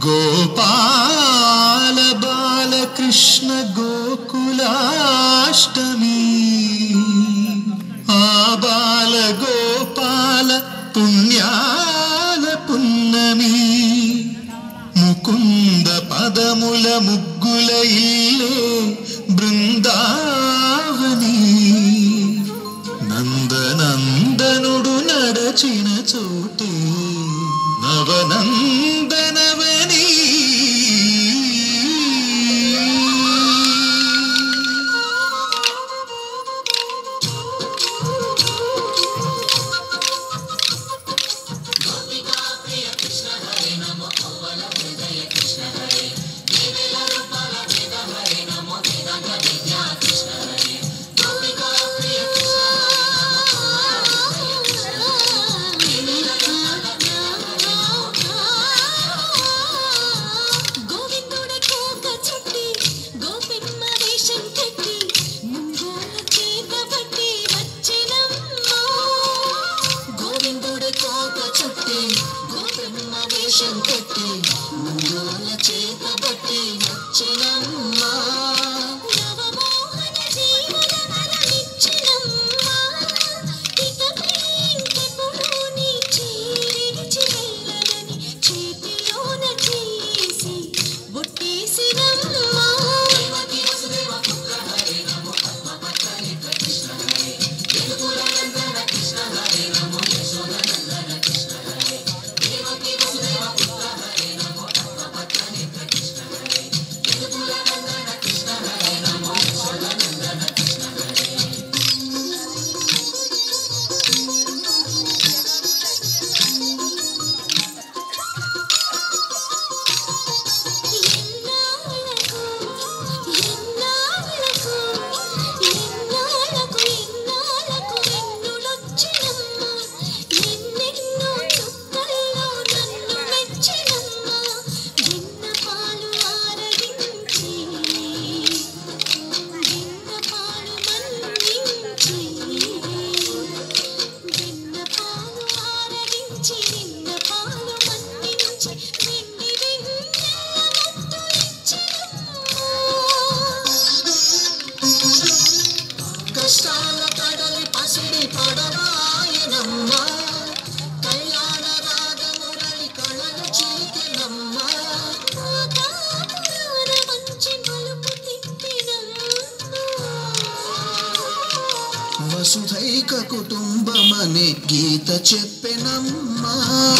గోపాల బాలకృష్ణ గోకులాష్టమి ఆ బాల గోపాల పుణ్యాల పున్నమి ముకుంద పదముల ముగ్గుల ఇల్లే బృందావని నందనందనుడు నడచిన చోటే నవనందనవని గోవిందుడి కోక చుట్టి గోపిమ్మ వేషం కట్టి ముంగోల చేత పట్టి వచ్చినమ్మ గోవిందుడి కోక చుట్టి గోపిమ్మ వేషం కట్టి ముంగోల చేత పట్టి వచ్చినమ్మ నవమోహన జీవన వరమిచ్చినమ్మ ఇకపై ఇంకెప్పుడు నీ చేరిడిచి వెళ్ళదని చేతిలోన చేసి బొట్టేసినమ్మా ఎన్నాళ్ళకు ఎన్నాళ్ళకు ఎన్నాళ్ళకు ఎన్నాళ్ళకు వెన్నులొచ్చినమ్మ ఎన్నెన్నో చుక్కల్లో నన్ను మెచ్చినమ్మ వెన్న పాలు ఆరగించి వెన్న పాలు మన్నించి వెన్న పాలు ఆరగించి వెన్న పాలు మన్నించి వెండి వెన్నెల ముద్దులిచ్చినమ్మ కష్టాల కడలి పసిడి పడవాయనమ్మ కళ్యాణ రాగమురళి కళలు చీకినమ్మ ఆకాపురాన మంచి మలుపు తిప్పినమ్మ వసుధైక కుటుంబమనే గీత చెప్పెనమ్మా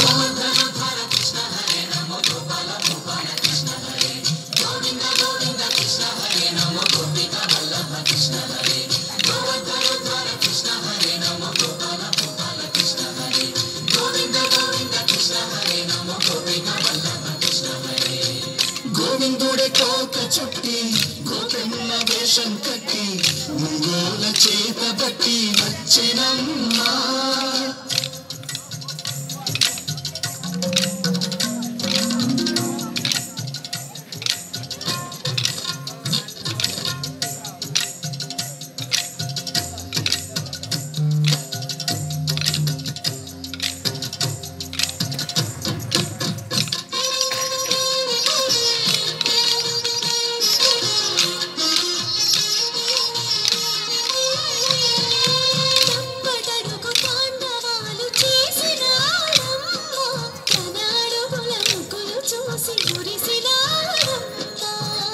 గోవిందుడే కోక చుట్టి గోపెమ్మ వేషం కట్టి ముంగోల చేత బట్టి వచ్చినమ్మా తప్పటడుగు పాండవాలు చేసినాడమ్మ తన అడుగుల ముగ్గులు చూసి మురిసినాడమ్మ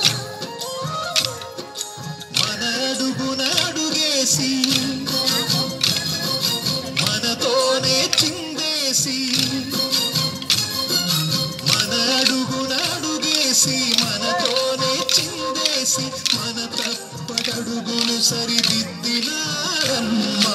మన అడుగున అడుగేసి మనతోనే చిందేసి మన అడుగున అడుగేసి మనతోనే చిందేసి మన తప్పటడుగులు సరిదిద్దినారమ్మా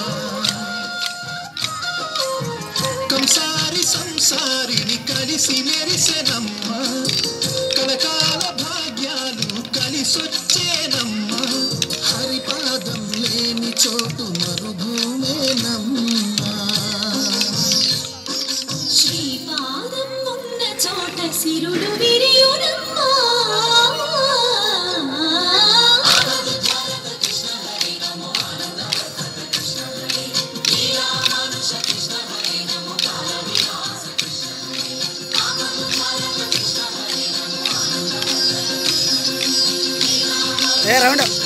కంసారి సంసారిని కలిసి మెరిసెనమ్మ కలకాల భాగ్యాలు కలిసొచ్చేనమ్మా హరిపాదం లేని చోటు మరుభూమేనమ్మా శ్రీపాదం ఉన్న చోట సిరులు విరియునమ్మా కృష్ణ ఏ రౌండ్